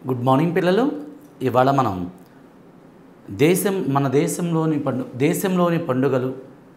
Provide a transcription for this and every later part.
Good morning పిల్లలు ఇవాళ మనం దేశం మన దేశంలోని పండు దేశంలోని పండుగలు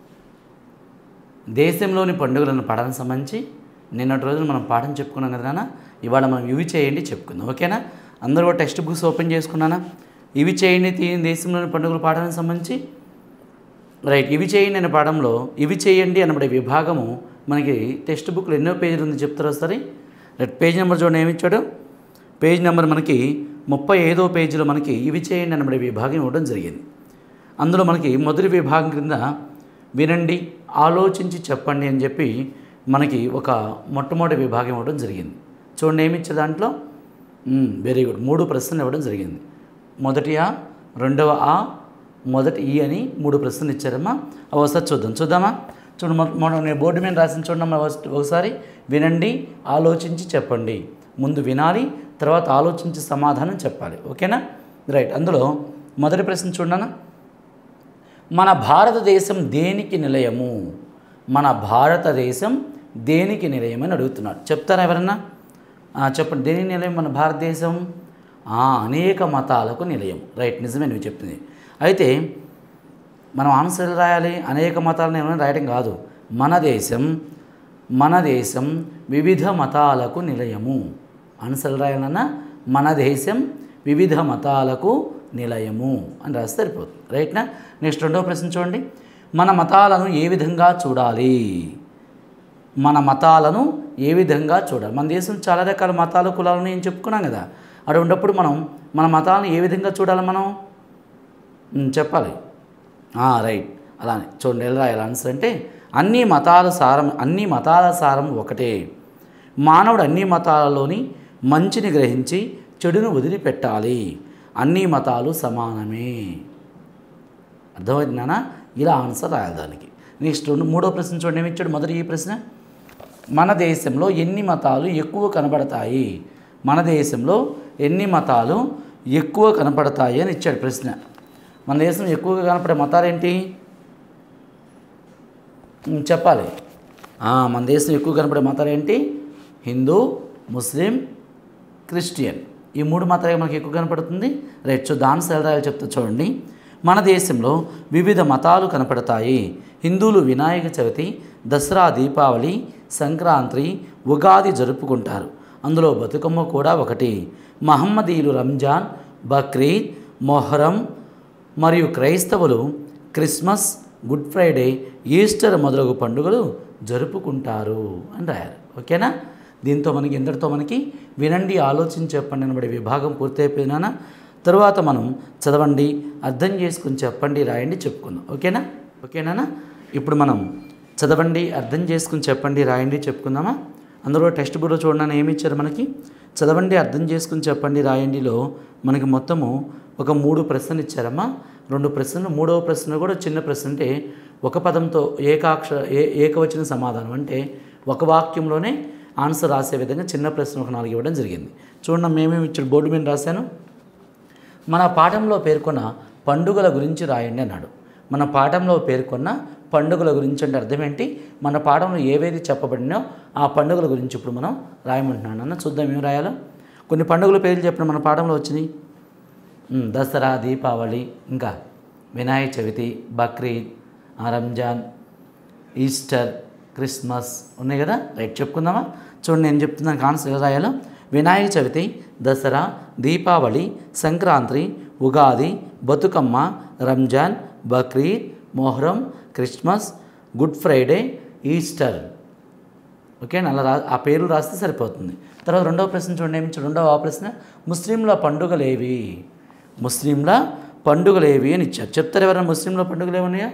దేశంలోని పండుగలను పాఠానికి సంబంధించి నిన్నటి రోజున మనం పాఠం చెప్పుకున్నాం కదా నాన్న ఇవాళ మనం ఇవి చేయండి చెప్పుకుందాం ఓకేనా అందరూ కూడా టెక్స్ట్ బుక్స్ ఓపెన్ చేసుకున్నానా ఇవి చేయండి తీ- దేశంలోని పండుగల పాఠానికి సంబంధించి రైట్ ఇవి చేయండి అనే పాఠంలో ఇవి చేయండి అనబడే విభాగము మనకి టెక్స్ట్ బుక్లో ఎన్నో పేజీలు ఉంది చెప్తారా సరే రైట్ పేజ్ నెంబర్ చూడండి ఏమి ఇచ్చాడు పేజ్ నెంబర్ మనకి ముప్పై ఐదో పేజీలో మనకి ఇవి చేయండి అనబడే విభాగం ఇవ్వడం జరిగింది అందులో మనకి మొదటి విభాగం క్రింద వినండి ఆలోచించి చెప్పండి అని చెప్పి మనకి ఒక మొట్టమొదటి విభాగం ఇవ్వడం జరిగింది చూడండి ఏమి ఇచ్చే దాంట్లో వెరీ గుడ్ మూడు ప్రశ్నలు ఇవ్వడం జరిగింది మొదటి ఆ రెండవ ఆ మొదటి ఈ అని మూడు ప్రశ్నలు ఇచ్చారమ్మా అవి ఒకసారి చూద్దాం చూద్దామా చూడండి మొ- మొన్న నేను బోర్డు మీద రాసిన చూడమ్మా ఫస్ట్ ఒకసారి వినండి ఆలోచించి చెప్పండి ముందు వినాలి తర్వాత ఆలోచించి సమాధానం చెప్పాలి ఓకేనా రైట్ అందులో మొదటి ప్రశ్న చూడన్నా మన భారతదేశం దేనికి నిలయము మన భారతదేశం దేనికి నిలయం అని అడుగుతున్నాడు చెప్తారా ఎవరన్నా ఆ, చెప్పండి దేనికి నిలయం మన భారతదేశం ఆ, అనేక మతాలకు నిలయం రైట్ నిజమే నువ్వు చెప్తుంది అయితే మనం ఆన్సర్ ఎలా రాయాలి అనేక మతాలను ఏమైనా రాయడం కాదు మన దేశం మన దేశం వివిధ మతాలకు నిలయము ఆన్సర్ ఎలా రాయాలన్నా మన దేశం వివిధ మతాలకు నిలయము అని రాస్తే సరిపోతుంది రైట్నా నెక్స్ట్ రెండవ ప్రశ్న చూడండి మన మతాలను ఏ విధంగా చూడాలి మన మతాలను ఏ విధంగా చూడాలి మన దేశం చాలా రకాల మతాలు కులాలు నేను చెప్పుకున్నాం కదా అటువంటిప్పుడు మనం మన మతాలను ఏ విధంగా చూడాలి మనం ఉమ్, చెప్పాలి ఆ, రైట్ అలానే చూడండి ఎలా రాయాలి ఆన్సర్ అంటే అన్ని మతాల సారం అన్ని మతాల సారం ఒకటే మానవుడు అన్ని మతాలలోని మంచిని గ్రహించి చెడును వదిలిపెట్టాలి అన్ని మతాలు సమానమే అర్థమైంది నాన్న ఇలా ఆన్సర్ రాయాలి దానికి నెక్స్ట్ రెండు మూడో ప్రశ్న చూడండి ఏమి ఇచ్చాడు మొదటి ఈ ప్రశ్న మన దేశంలో ఎన్ని మతాలు ఎక్కువ కనబడతాయి మన దేశంలో ఎన్ని మతాలు ఎక్కువ కనపడతాయి అని ఇచ్చాడు ప్రశ్న మన దేశం ఎక్కువగా కనపడే మతాలు ఏంటి ఉమ్, చెప్పాలి ఆ, మన దేశం ఎక్కువ కనపడే మతాలు ఏంటి హిందూ ముస్లిం క్రిస్టియన్ ఈ మూడు మతాలే మనకి ఎక్కువ కనపడుతుంది రైట్ సో దాని సెలరాయలు చెప్తా చూడండి మన దేశంలో వివిధ మతాలు కనపడతాయి హిందువులు వినాయక చవితి దసరా దీపావళి సంక్రాంతి ఉగాది జరుపుకుంటారు అందులో బతుకమ్మ కూడా ఒకటి మహమ్మదీయులు రంజాన్ బక్రీద్ మొహరం మరియు క్రైస్తవులు క్రిస్మస్ గుడ్ ఫ్రైడే ఈస్టర్ మొదలగు పండుగలు జరుపుకుంటారు అని రాయాలి ఓకేనా దీంతో మనకి ఇంతటితో మనకి వినండి ఆలోచించి చెప్పండి అనబడే విభాగం పూర్తయిపోయినా తరువాత మనం చదవండి అర్థం చేసుకుని చెప్పండి రాయండి చెప్పుకుందాం ఓకేనా ఓకేనా ఇప్పుడు మనం చదవండి అర్థం చేసుకుని చెప్పండి రాయండి చెప్పుకుందామా అందులో టెక్స్ట్ బుక్లో చూడండి ఏమి ఇచ్చారు మనకి చదవండి అర్థం చేసుకుని చెప్పండి రాయండిలో మనకి మొత్తము ఒక మూడు ప్రశ్నలు ఇచ్చారమ్మా రెండు ప్రశ్నలు మూడవ ప్రశ్న కూడా చిన్న ప్రశ్న అంటే ఒక పదంతో ఏకాక్ష ఏ ఏకవచన సమాధానం అంటే ఒక వాక్యంలోనే ఆన్సర్ రాసే విధంగా చిన్న ప్రశ్న ఒక నాలుగు ఇవ్వడం జరిగింది చూడండి మేమేమి ఇచ్చాడు బోర్డు మీద రాశాను మన పాఠంలో పేర్కొన్న పండుగల గురించి రాయండి అన్నాడు మన పాఠంలో పేర్కొన్న పండుగల గురించి అంటే అర్థం ఏంటి మన పాఠంలో ఏవేది చెప్పబడినో ఆ పండుగల గురించి ఇప్పుడు మనం రాయమంటున్నాను అన్న చూద్దాం ఏం రాయాలో కొన్ని పండుగల పేర్లు చెప్పిన మన పాఠంలో వచ్చినాయి ఉమ్, దసరా దీపావళి ఇంకా వినాయక చవితి బక్రీద్ ఆ, రంజాన్ ఈస్టర్ క్రిస్మస్ ఉన్నాయి కదా రైట్ చెప్పుకుందామా చూడండి నేను చెప్తున్నాను ఆన్సర్ ఎలా రాయాలో Vinayaka Chavithi Dasara Deepavali Sankranti Ugadi Bathukamma Ramzan Bakrid Muharram Christmas good Friday Easter okay అలా రా ఆ పేర్లు రాస్తే సరిపోతుంది తర్వాత రెండవ ప్రశ్న చూడండి ఏమి ఇచ్చాడు? రెండవ ఆ ప్రశ్న ముస్లింల పండుగలు ఏవి ముస్లింల పండుగలు ఏవి అని ఇచ్చారు చెప్తారు ఎవరైనా ముస్లింల పండుగలు ఏమన్నాయా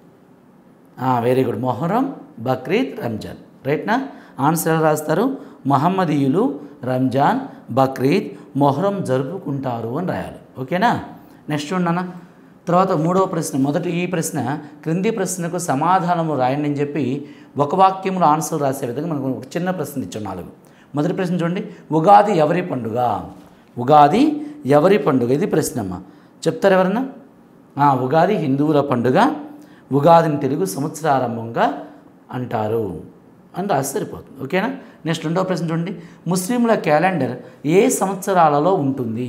వెరీ గుడ్ మొహరం బక్రీద్ రంజాన్ రైట్నా ఆన్సర్ ఎలా రాస్తారు మహమ్మదీయులు రంజాన్ బక్రీద్ మొహరం జరుపుకుంటారు అని రాయాలి ఓకేనా నెక్స్ట్ ఉన్నానా తర్వాత మూడవ ప్రశ్న మొదటి ఈ ప్రశ్న క్రింది ప్రశ్నకు సమాధానము రాయండి అని చెప్పి ఒక వాక్యంలో ఆన్సర్ రాసే విధంగా మనకు ఒక చిన్న ప్రశ్న ఇచ్చాం నాలుగు మొదటి ప్రశ్న చూడండి ఉగాది ఎవరి పండుగ ఉగాది ఎవరి పండుగ ఇది ప్రశ్న అమ్మా చెప్తారు ఎవరన్నా ఆ, ఉగాది హిందువుల పండుగ ఉగాదిని తెలుగు సంవత్సరారంభంగా అంటారు అని రాసి సరిపోతుంది ఓకేనా నెక్స్ట్ రెండో ప్రశ్న చూడండి ముస్లింల క్యాలెండర్ ఏ సంవత్సరాలలో ఉంటుంది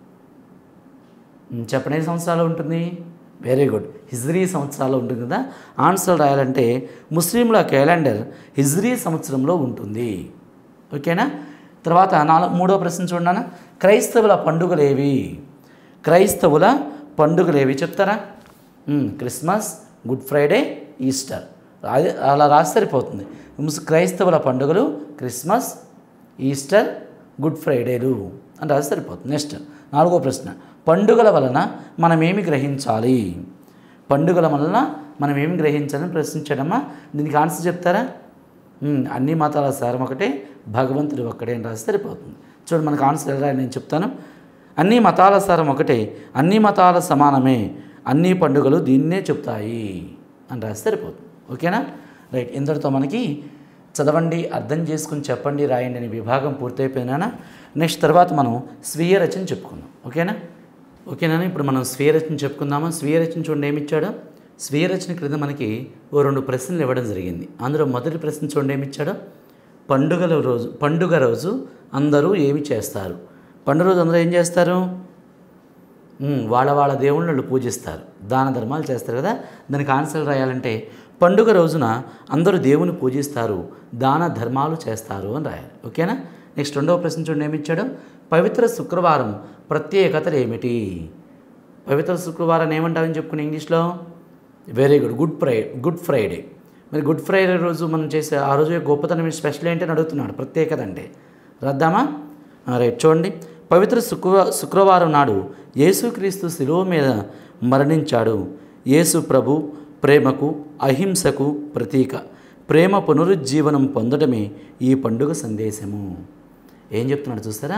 ఉమ్, చెప్పండి ఏ సంవత్సరాలు ఉంటుంది వెరీ గుడ్ హిజ్రీ సంవత్సరాలు ఉంటుంది కదా ఆన్సర్ రాయాలంటే ముస్లింల క్యాలెండర్ హిజ్రీ సంవత్సరంలో ఉంటుంది ఓకేనా తర్వాత నాలుగు మూడో ప్రశ్న చూడనా క్రైస్తవుల పండుగలు ఏవి క్రైస్తవుల పండుగలు ఏవి చెప్తారా um, Christmas good Friday Easter అది అలా రాసి సరిపోతుంది ముస్ క్రైస్తవుల పండుగలు క్రిస్మస్ ఈస్టర్ గుడ్ ఫ్రైడేలు అని రాసి సరిపోతుంది నెక్స్ట్ నాలుగో ప్రశ్న పండుగల వలన మనం ఏమి గ్రహించాలి పండుగల వలన మనం ఏమి గ్రహించాలని ప్రశ్నించడమా దీనికి ఆన్సర్ చెప్తారా ఉమ్, అన్ని మతాల సారం ఒకటే భగవంతుడు ఒక్కడే అని రాసి సరిపోతుంది చూడండి మనకు ఆన్సర్ ఎలా నేను చెప్తాను అన్ని మతాల సారం ఒకటే అన్ని మతాల సమానమే అన్ని పండుగలు దీన్నే చెప్తాయి అని రాసి సరిపోతుంది ఓకేనా రైట్ ఇంతటితో మనకి చదవండి అర్థం చేసుకుని చెప్పండి రాయండి అనే విభాగం పూర్తయిపోయినా నెక్స్ట్ తర్వాత మనం స్వీయ రచన చెప్పుకుందాం ఓకేనా ఓకేనా ఇప్పుడు మనం స్వీయ రచన చెప్పుకుందామా స్వీయ రచన చూడండి ఏమి ఇచ్చాడో స్వీయ రచన క్రింద మనకి ఓ రెండు ప్రశ్నలు ఇవ్వడం జరిగింది అందులో మొదటి ప్రశ్న చూడండి ఏమి ఇచ్చాడో పండుగల రోజు పండుగ రోజు అందరూ ఏమి చేస్తారు పండుగ రోజు అందరూ ఏం చేస్తారు ఉమ్, వాళ్ళ వాళ్ళ దేవుళ్ళను పూజిస్తారు దాన ధర్మాలు చేస్తారు కదా దానికి ఆన్సర్ రాయాలంటే పండుగ రోజున అందరూ దేవుని పూజిస్తారు దాన ధర్మాలు చేస్తారు అని రాయాలి ఓకేనా నెక్స్ట్ రెండవ ప్రశ్న చూడండి ఏమి ఇచ్చాడు పవిత్ర శుక్రవారం ప్రత్యేకతలు ఏమిటి పవిత్ర శుక్రవారం ఏమంటామని చెప్పుకుని ఇంగ్లీష్లో very good good fry good Friday మరి గుడ్ ఫ్రైడే రోజు మనం చేసే ఆ రోజు యొక్క గొప్పతనం స్పెషల్ ఏంటి అని అడుగుతున్నాడు ప్రత్యేకత అంటే రద్దామా రైట్ చూడండి పవిత్ర శుక్ర శుక్రవారం నాడు యేసుక్రీస్తు శిలువ మీద మరణించాడు యేసు ప్రభు ప్రేమకు అహింసకు ప్రతీక ప్రేమ పునరుజ్జీవనం పొందడమే ఈ పండుగ సందేశము ఏం చెప్తున్నాడు చూస్తారా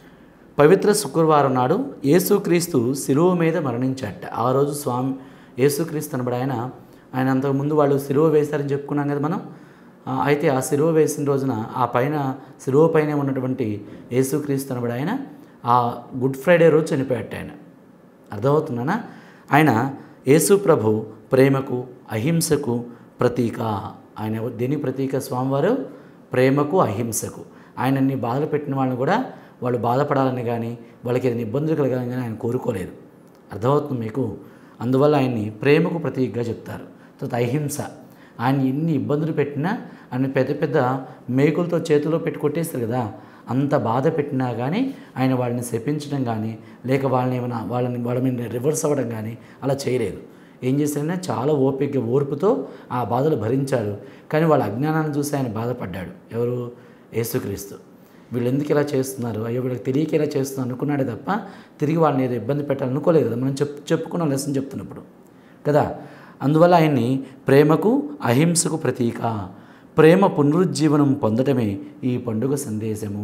పవిత్ర శుక్రవారం నాడు యేసుక్రీస్తు శిలువ మీద మరణించాట ఆ రోజు స్వామి యేసుక్రీస్తు అనబడి ఆయన ఆయన అంతకుముందు వాళ్ళు శిలువ వేశారని చెప్పుకున్నాం కదా మనం ఆ, అయితే ఆ శిలువ వేసిన రోజున ఆ పైన శిలువ పైన ఉన్నటువంటి యేసుక్రీస్తు అనబడి ఆయన ఆ గుడ్ ఫ్రైడే రోజు చనిపోయాట ఆయన అర్థమవుతున్నానా ఆయన యేసు ప్రభు ప్రేమకు అహింసకు ప్రతీక ఆయన దేని ప్రతీక స్వామివారు ప్రేమకు అహింసకు ఆయనన్ని బాధలు పెట్టిన వాళ్ళని కూడా వాళ్ళు బాధపడాలని కానీ వాళ్ళకి ఏదైనా ఇబ్బందులు కలగాలని కానీ ఆయన కోరుకోలేదు అర్థమవుతుంది మీకు అందువల్ల ఆయన్ని ప్రేమకు ప్రతీకగా చెప్తారు తర్వాత అహింస ఆయన ఎన్ని ఇబ్బందులు పెట్టినా ఆయన పెద్ద పెద్ద మేకులతో చేతిలో పెట్టి కొట్టేస్తారు కదా అంత బాధ పెట్టినా కానీ ఆయన వాళ్ళని శపించడం కానీ లేక వాళ్ళని ఏమైనా వాళ్ళని వాళ్ళ మీద రివర్స్ అవ్వడం కానీ అలా చేయలేదు ఏం చేశారంటే చాలా ఓపిక ఓర్పుతో ఆ బాధలు భరించాడు కానీ వాళ్ళ అజ్ఞానాన్ని చూసి ఆయన బాధపడ్డాడు ఎవరు యేసుక్రీస్తు వీళ్ళు ఎందుకు ఇలా చేస్తున్నారు అయ్యో వీళ్ళకి తెలియక ఇలా చేస్తున్నారు అనుకున్నాడే తప్ప తిరిగి వాళ్ళని ఏదో ఇబ్బంది పెట్టాలనుకోలేదు కదా మనం చెప్ చెప్పుకున్న లెసన్ చెప్తున్నప్పుడు కదా అందువల్ల ఆయన్ని ప్రేమకు అహింసకు ప్రతీక ప్రేమ పునరుజ్జీవనం పొందడమే ఈ పండుగ సందేశము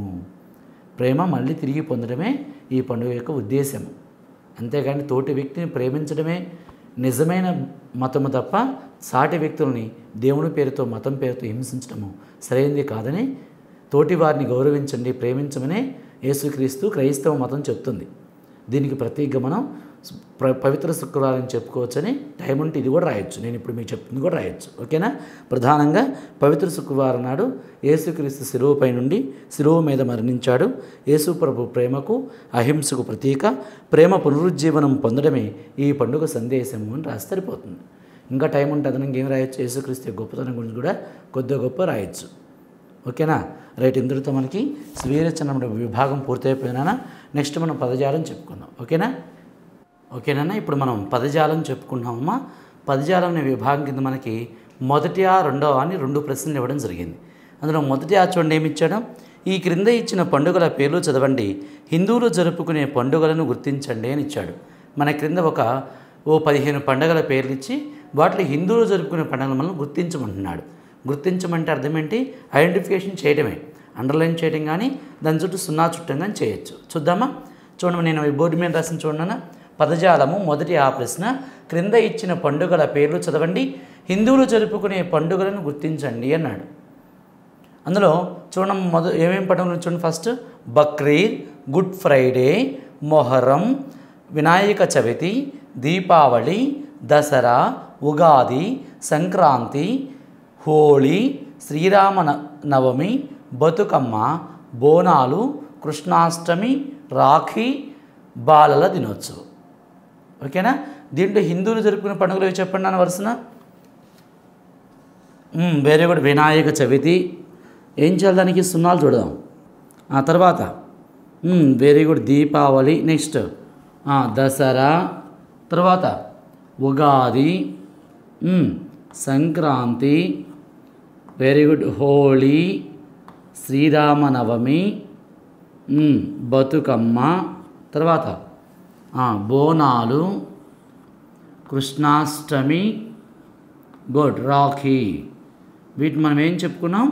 ప్రేమ మళ్ళీ తిరిగి పొందడమే ఈ పండుగ యొక్క ఉద్దేశము అంతేగాని తోటి వ్యక్తిని ప్రేమించడమే నిజమైన మతము తప్ప సాటి వ్యక్తుల్ని దేవుని పేరుతో మతం పేరుతో హింసించడము సరైనది కాదని తోటి వారిని గౌరవించండి ప్రేమించమనే యేసుక్రీస్తు క్రైస్తవ మతం చెప్తుంది దీనికి ప్రతీకగా మనం ప్ర పవిత్ర శుక్రవారం చెప్పుకోవచ్చని టైం ఉంటే ఇది కూడా రాయొచ్చు నేను ఇప్పుడు మీకు చెప్తుంది కూడా రాయొచ్చు ఓకేనా ప్రధానంగా పవిత్ర శుక్రవారం నాడు యేసుక్రీస్తు శిలువపై నుండి శిలువ మీద మరణించాడు యేసు ప్రభు ప్రేమకు అహింసకు ప్రతీక ప్రేమ పునరుజ్జీవనం పొందడమే ఈ పండుగ సందేశము అని రాసి సరిపోతుంది ఇంకా టైం ఉంటే అదనంగా ఏం రాయొచ్చు యేసుక్రీస్తు యొక్క గొప్పతనం గురించి కూడా కొద్దిగా గొప్ప రాయొచ్చు ఓకేనా రైట్ ఇందులో మనకి స్వీరచన విభాగం పూర్తయిపోయినా నెక్స్ట్ మనం పదజాలం చెప్పుకుందాం ఓకేనా ఓకేనా ఇప్పుడు మనం పదజాలం చెప్పుకున్నామమ్మా పదజాలం అనే విభాగం కింద మనకి మొదటి ఆ రెండవ అని రెండు ప్రశ్నలు ఇవ్వడం జరిగింది అందులో మొదటి ఆ చూడండి ఏమి ఇచ్చాడు ఈ క్రింద ఇచ్చిన పండుగల పేర్లు చదవండి హిందువులు జరుపుకునే పండుగలను గుర్తించండి అని ఇచ్చాడు మన క్రింద ఒక ఓ పదిహేను పండుగల పేర్లు ఇచ్చి వాటిలో హిందువులు జరుపుకునే పండుగలు మనం గుర్తించమంటున్నాడు గుర్తించమంటే అర్థం ఏంటి ఐడెంటిఫికేషన్ చేయడమే అండర్లైన్ చేయడం కానీ దాని చుట్టూ సున్నా చుట్టం కానీ చేయొచ్చు చూద్దామా చూడండి నేను ఈ బోర్డు మీద రాసిన చూడన్నా పదజాలము మొదటి ఆ ప్రశ్న క్రింద ఇచ్చిన పండుగల పేర్లు చదవండి హిందువులు జరుపుకునే పండుగలను గుర్తించండి అన్నాడు అందులో చూడండి మొద ఏమేమి పండుగలు చూడండి first Bakrid good Friday Muharram Vinayaka Chavithi Deepavali Dasara Ugadi Sankranti Holi Sri Rama న- నవమి బతుకమ్మ బోనాలు కృష్ణాష్టమి రాఖీ బాలల దినోత్సవం ఓకేనా దీంట్లో హిందువులు జరుపుకునే పండుగలు ఏవి చెప్పండి నాన్న వరుసన వెరీ గుడ్ వినాయక చవితి ఏం చేయాలి దానికి సున్నాలు చూడదాం ఆ తర్వాత very good Deepavali next Dasara తర్వాత ఉగాది మ్మ్, సంక్రాంతి వెరీ గుడ్ హోళీ శ్రీరామనవమి మ్మ్, బతుకమ్మ తర్వాత ఆ, బోనాలు కృష్ణాష్టమి గుడ్ రాఖీ వీటిని మనం ఏం చెప్పుకున్నాం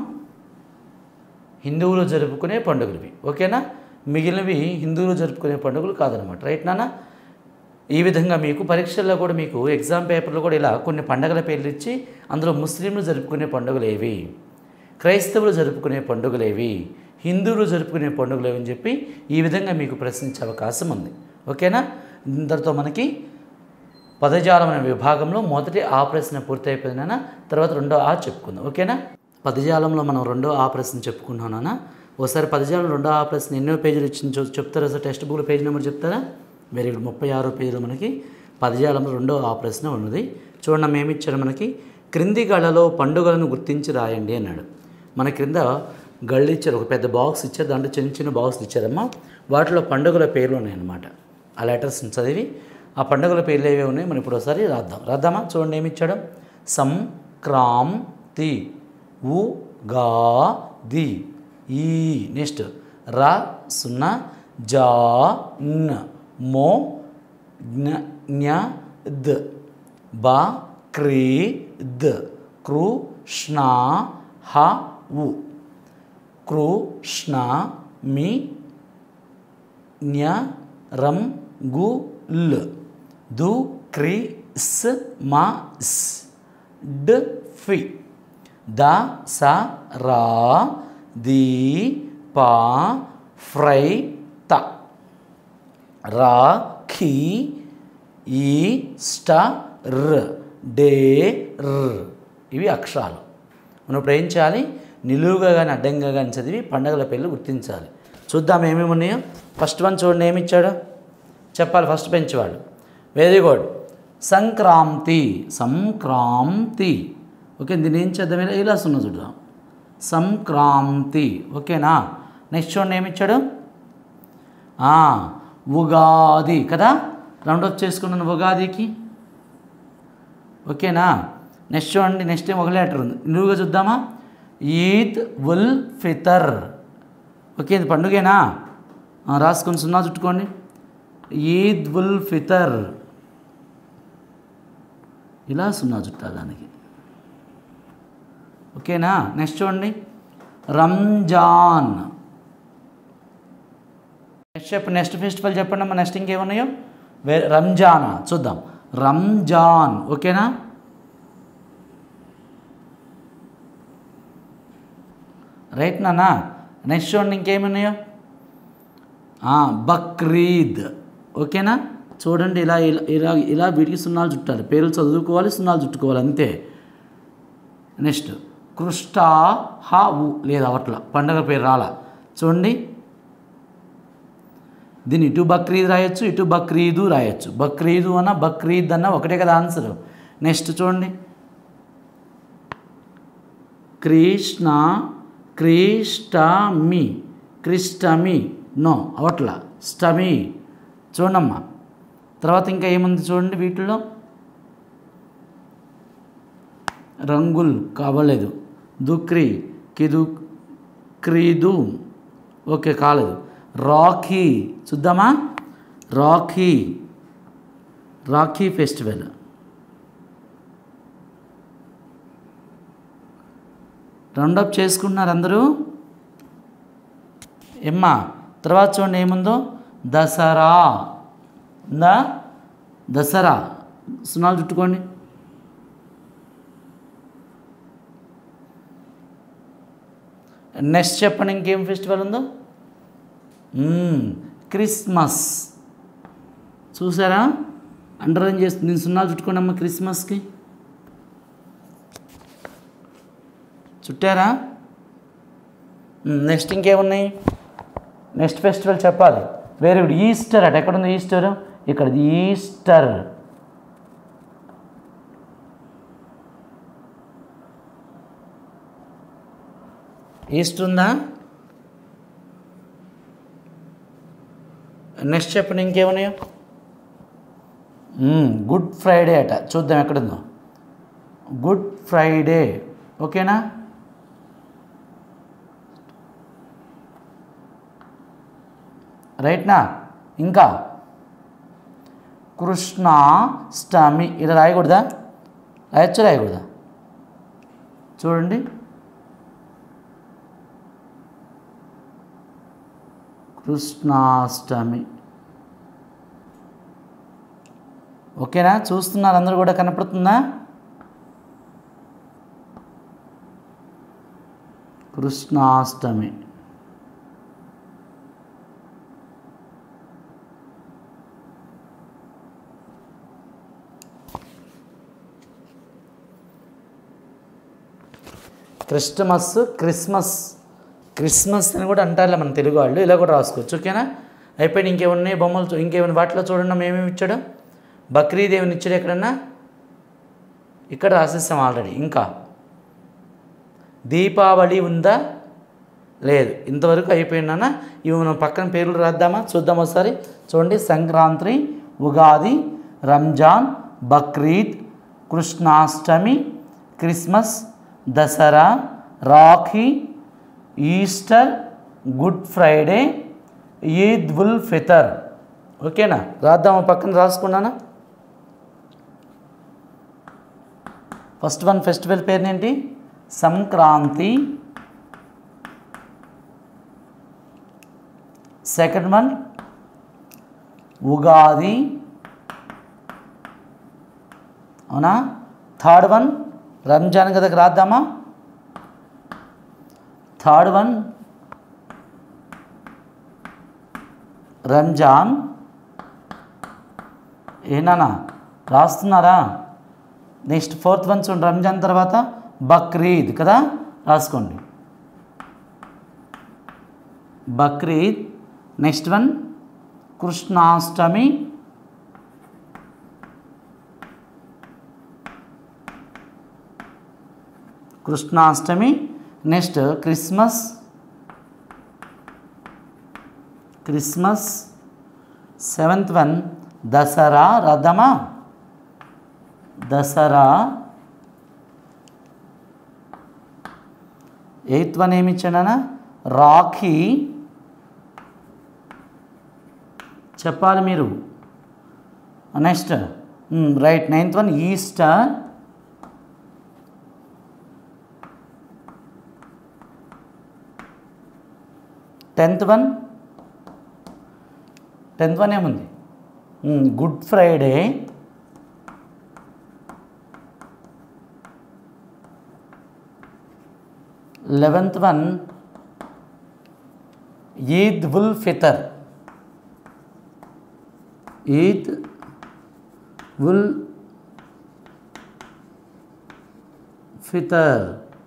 హిందువులు జరుపుకునే పండుగలు ఇవి ఓకేనా మిగిలినవి హిందువులు జరుపుకునే పండుగలు కాదనమాట రైట్ నాన్న ఈ విధంగా మీకు పరీక్షల్లో కూడా మీకు ఎగ్జామ్ పేపర్లో కూడా ఇలా కొన్ని పండుగల పేర్లు ఇచ్చి అందులో ముస్లింలు జరుపుకునే పండుగలు ఏవి క్రైస్తవులు జరుపుకునే పండుగలు ఏవి హిందువులు జరుపుకునే పండుగలు ఏవి అని చెప్పి ఈ విధంగా మీకు ప్రశ్నించే అవకాశం ఉంది ఓకేనా ఇంతటితో మనకి పదజాలం అనే విభాగంలో మొదటి ఆ ప్రశ్న పూర్తయిపోయిందనా తర్వాత రెండో ఆ చెప్పుకుందాం ఓకేనా పదజాలంలో మనం రెండో ఆ ప్రశ్న చెప్పుకున్నానా ఒకసారి పదజాలం రెండో ఆ ప్రశ్న ఎన్నో పేజీలు ఇచ్చింది చూ- చెప్తారా sir textbook page number చెప్తారా వెరీ గుడ్ ముప్పై ఆరో పేజీలో మనకి పదజాలంలో రెండో ఆ ప్రశ్న ఉన్నది చూడండి అమ్మ ఏమి ఇచ్చాడు మనకి క్రింది గళ్ళలో పండుగలను గుర్తించి రాయండి అన్నాడు మన క్రింద గళ్ళు ఇచ్చారు ఒక పెద్ద బాక్స్ ఇచ్చారు దాంట్లో చిన్న చిన్న బాక్స్ ఇచ్చారమ్మా వాటిలో పండుగల పేర్లు ఉన్నాయన్నమాట ఆ లెటర్స్ చదివి ఆ పండుగల పేర్లు ఏవే ఉన్నాయి మనం ఇప్పుడు ఒకసారి రాద్దాం రాద్దామా చూడండి ఏమి ఇచ్చాడు సంక్రాంతి ఉ గా ది ఈ నెక్స్ట్ ర సున్నా జా న్ మో జ్ఞ జ్ఞ ద్ బ క్రీ ద్ కృష్ణ హ ఉ కృష్ణ మీ న్య రం గు ల్ దు క్రి స్ మా స్ డ్ ఫి ద స రా ది పా ఫ్రై త రా ఖీ ఈ స్ట ర్ డే ర్ ఇవి అక్షరాలు మనం ఇప్పుడు ఏం చేయాలి నిలువుగా కానీ అడ్డంగా కానీ చదివి పండగల పేర్లు గుర్తించాలి చూద్దాం ఏమేమి ఉన్నాయో ఫస్ట్ వన్ చూడండి ఏమి ఇచ్చాడు చెప్పాలి ఫస్ట్ బెంచ్ వాళ్ళు very good Sankranti Sankranti okay దీన్ని ఏం చేద్దాం ఇలా ఇలా సున్నా చూద్దాం సంక్రాంతి ఓకేనా నెక్స్ట్ చూడండి ఏమి ఇచ్చాడు ఆ, ఉగాది కదా రౌండ్ అప్ చేసుకున్నాను ఉగాదికి ఓకేనా నెక్స్ట్ చూడండి నెక్స్ట్ టైం ఒక లెటర్ ఉంది నువ్వుగా చూద్దామా ఈద్ ఉల్ ఫితర్ ఓకే ఇది పండుగేనా ఆ, రాసుకొని సున్నా చుట్టుకోండి ఈద్ ఉల్ ఫితర్ ఇలా సున్నా చుట్టాలి దానికి ఓకేనా నెక్స్ట్ చూడండి రంజాన్ నెక్స్ట్ చెప్పండి నెక్స్ట్ ఫెస్టివల్ చెప్పండి అమ్మా నెక్స్ట్ ఇంకేమున్నాయో వే రంజాన్ చూద్దాం రంజాన్ ఓకేనా రైట్ నాన్న నెక్స్ట్ చూడండి ఇంకేమున్నాయో ఆ, బక్రీద్ ఓకేనా చూడండి ఇలా ఇలా ఇలా ఇలా వీటికి సున్నాలు చుట్టాలి పేర్లు చదువుకోవాలి సున్నాలు చుట్టుకోవాలి అంతే నెక్స్ట్ కృష్ట హా ఉ లేదు అవట్ల పండగ పేరు రాలా చూడండి దీన్ని ఇటు బక్రీద్ రాయొచ్చు ఇటు బక్రీదు రాయొచ్చు బక్రీదు అన్న బక్రీద్ అన్న ఒకటే కదా ఆన్సర్ నెక్స్ట్ చూడండి కృష్ణ క్రిష్టమి క్రిష్టమి నో అవట్ల స్టమి చూడమ్మా తర్వాత ఇంకా ఏముంది చూడండి వీటిలో రంగుల్ కావలేదు దుక్రి కిదు క్రీదు ఓకే కాలేదు రాఖీ చూద్దామా రాఖీ రాఖీ ఫెస్టివల్ రౌండప్ చేసుకుంటున్నారు అందరూ ఎమ్మా తర్వాత చూడండి ఏముందో దసరా ఉందా దసరా సున్నాలు చుట్టుకోండి నెక్స్ట్ చెప్పండి ఇంకేం ఫెస్టివల్ ఉందో మ్మ్, క్రిస్మస్ చూసారా అండర్లైన్ చేస్తుంది నేను సున్నాలు చుట్టుకోండి అమ్మ క్రిస్మస్కి చుట్టారా నెక్స్ట్ ఇంకేమున్నాయి నెక్స్ట్ ఫెస్టివల్ చెప్పాలి వెరీ గుడ్ ఈస్టర్ అట ఎక్కడుంది ఈస్టర్ ఇక్కడ ఈస్టర్ ఈస్టర్ ఉందా నెక్స్ట్ చెప్పండి ఇంకేమున్నాయో మ్మ్, గుడ్ ఫ్రైడే అట చూద్దాం ఎక్కడుందో గుడ్ ఫ్రైడే ఓకేనా రైట్నా ఇంకా కృష్ణాష్టమి ఇలా రాయకూడదా రాయొచ్చు రాయకూడదా చూడండి కృష్ణాష్టమి ఓకేనా చూస్తున్నారు అందరూ కూడా కనపడుతుందా కృష్ణాష్టమి క్రిస్టమస్ క్రిస్మస్ క్రిస్మస్ అని కూడా అంటారులే మన తెలుగు వాళ్ళు ఇలా కూడా రాసుకోవచ్చు ఓకేనా అయిపోయిన ఇంకేమున్నాయి బొమ్మలు చూ- ఇంకేమైనా వాటిలో చూడండి ఏమేమి ఇచ్చాడు బక్రీద్ ఏమైనా ఇచ్చాడు ఎక్కడన్నా ఇక్కడ రాసేసాం ఆల్రెడీ ఇంకా దీపావళి ఉందా లేదు ఇంతవరకు అయిపోయినా ఇవి మనం పక్కన పేర్లు రాద్దామా చూద్దాం ఒకసారి చూడండి Sankranti Ugadi Ramzan Bakrid Krishnashtami Christmas Dasara Rakhi Easter good Friday Eid ul Fitr ఓకేనా రాద్దామా పక్కన రాసుకున్నానా ఫస్ట్ వన్ ఫెస్టివల్ పేరునేంటి సంక్రాంతి సెకండ్ వన్ ఉగాది అవునా థర్డ్ వన్ రంజాన్ కదా రాద్దామా థర్డ్ వన్ రంజాన్ ఏనానా రాస్తున్నారా నెక్స్ట్ ఫోర్త్ వన్ చూడండి రంజాన్ తర్వాత బక్రీద్ కదా రాసుకోండి Bakrid next one Krishnashtami Krishnashtami next Christmas Christmas seventh one Dasara రథమా దసరా ఎయిత్ వన్ ఏమి ఇచ్చాడనా రాఖీ చెప్పాలి మీరు next right ninth one Easter tenth one tenth one ఏముంది good Friday eleventh one Eid ul Fitr Eid ul Fitr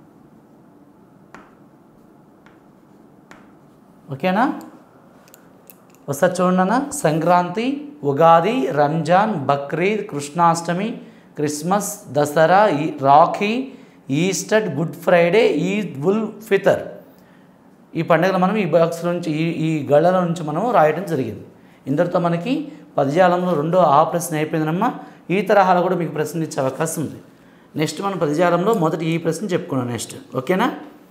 ఓకేనా ఒకసారి చూడన్నా సంక్రాంతి ఉగాది రంజాన్ బక్రీద్ కృష్ణాష్టమి క్రిస్మస్ దసరా ఈ Rakhi Easter good Friday Eid ul Fitr ఈ పండుగలు మనం ఈ బాక్స్ నుంచి ఈ ఈ గళ్ళల నుంచి మనం రాయడం జరిగింది ఇందరితో మనకి పదజాలంలో రెండో ఆ ప్రశ్న అయిపోయిందనమ్మా ఈ తరహాలో కూడా మీకు ప్రశ్న ఇచ్చే అవకాశం ఉంది నెక్స్ట్ మనం పదజాలంలో మొదటి ఈ ప్రశ్న చెప్పుకున్నాం నెక్స్ట్ ఓకేనా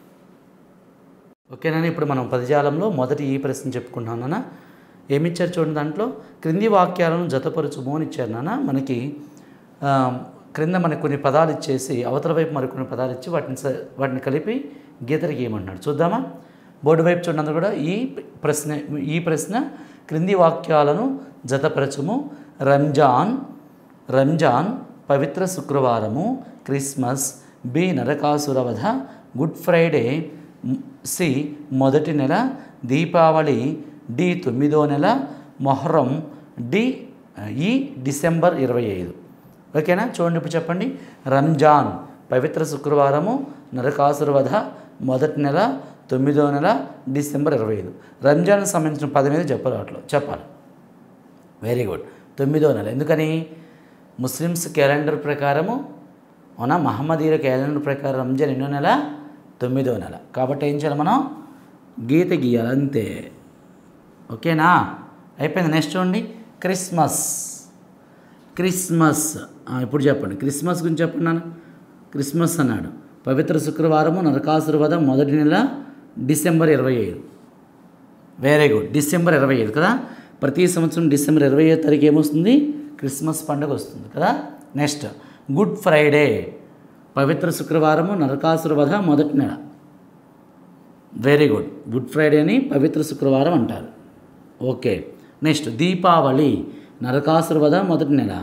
ఓకేనా ఇప్పుడు మనం పదజాలంలో మొదటి ఈ ప్రశ్న చెప్పుకున్నాం నాన్న ఏమిచ్చారు చూడండి దాంట్లో క్రింది వాక్యాలను జతపరచుము అని ఇచ్చారు నాన్న మనకి ఆ, క్రింద మనకి కొన్ని పదాలు ఇచ్చేసి అవతల వైపు మరికొన్ని పదాలు ఇచ్చి వాటిని స- వాటిని కలిపి గీతలు గీయమన్నాడు చూద్దామా బోర్డు వైపు చూడండి అందరూ కూడా ఈ ప్రశ్న ఈ ప్రశ్న క్రింది వాక్యాలను జతపరచుము రంజాన్ రంజాన్ పవిత్ర శుక్రవారము క్రిస్మస్ బి నరకాసురవధ గుడ్ ఫ్రైడే మ్, సి మొదటి నెల దీపావళి డి తొమ్మిదో నెల మొహర్రం డి ఈ డిసెంబర్ ఇరవై ఐదు ఓకేనా చూడండి ఇప్పుడు చెప్పండి రంజాన్ పవిత్ర శుక్రవారము నరకాసురవధ మొదటి నెల తొమ్మిదో నెల డిసెంబర్ ఇరవై ఐదు రంజాన్ సంబంధించిన పదం మీద చెప్పాలి వాటిలో చెప్పాలి వెరీ గుడ్ తొమ్మిదో నెల ఎందుకని ముస్లిమ్స్ క్యాలెండర్ ప్రకారము అవునా మహమ్మదీయుల క్యాలెండర్ ప్రకారం రంజాన్ ఎన్నో నెల తొమ్మిదో నెల కాబట్టి ఏం చేయాలి మనం గీత గీయాలి అంతే ఓకేనా అయిపోయింది నెక్స్ట్ చూడండి క్రిస్మస్ క్రిస్మస్ ఆ, ఇప్పుడు చెప్పండి క్రిస్మస్ గురించి చెప్పండి నాన్న క్రిస్మస్ అన్నాడు పవిత్ర శుక్రవారము నరకాసురవద మొదటి నెల డిసెంబర్ ఇరవై ఐదు వెరీ గుడ్ డిసెంబర్ ఇరవై ఐదు కదా ప్రతి సంవత్సరం డిసెంబర్ ఇరవై ఐదు తారీఖు ఏమొస్తుంది క్రిస్మస్ పండుగ వస్తుంది కదా నెక్స్ట్ గుడ్ ఫ్రైడే పవిత్ర శుక్రవారము నరకాసురవధ మొదటి నెల వెరీ గుడ్ గుడ్ ఫ్రైడేని పవిత్ర శుక్రవారం అంటారు ఓకే నెక్స్ట్ దీపావళి నరకాసురవధ మొదటి నెల